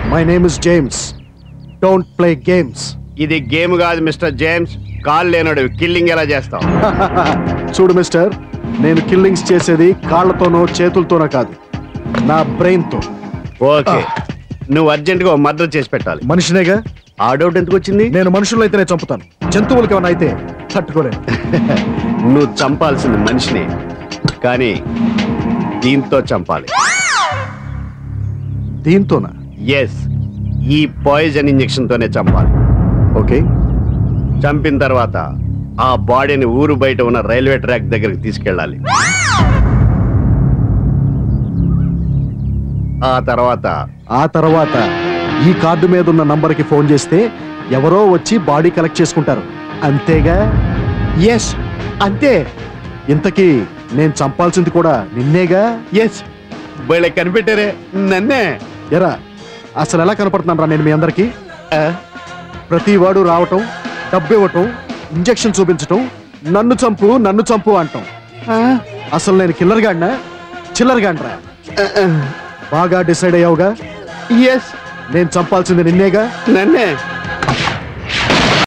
My name is James don't play games ఇది game కాదు mister James call లేనోడు killing ఎలా చేస్తావు చూడు మిస్టర్ నేను కిల్లింగ్స్ చేసేది కాళ్ళతోనో చేతులతోనో కాదు నా బ్రెయిన్తో ఓకే నువ్వు అర్జెంట్ గా మర్డర్ చేసి పెట్టాలి మనిషినేగా ఆ డౌట్ ఎందుకు వచ్చింది నేను మనుషులు అయితేనే చంపుతాను జంతువులకి ఏమైనా అయితే తట్టుకోలేను నువ్వు చంపాల్సింది మనిషిని కానీ దీంతో చంపాలి దీంతోనా ఎస్ ఈ పాయిజన్ ఇంజెక్షన్ తోనే చంపాలి ఓకే చంపిన తర్వాత ఆ బాడీని ఊరు బయట ఉన్న రైల్వే ట్రాక్ దగ్గరికి తీసుకెళ్ళాలి ఆ తర్వాత ఆ తర్వాత ఈ కార్డు మీద ఉన్న నంబర్కి ఫోన్ చేస్తే ఎవరో వచ్చి బాడీ కలెక్ట్ చేసుకుంటారు అంతేగా ఎస్ అంతే ఇంతకీ నేను చంపాల్సింది కూడా నిన్నేగా ఎస్ వీళ్ళకి కనిపెట్టారే నన్నే ఎరా అసలు ఎలా కనపడుతున్నాను రా నేను మీ అందరికి ఆ, ప్రతి వాడు రావటం డబ్బు ఇవ్వటం ఇంజెక్షన్ చూపించటం నన్ను చంపు నన్ను చంపు అంటాం ఆ, అసలు నేను కిల్లర్ గాడినా చిల్లర్ గాండ్రా ఆ, ఆ. బాగా డిసైడ్ అయ్యావుగా ఎస్ నేను చంపాల్సింది నిన్నేగా నన్నే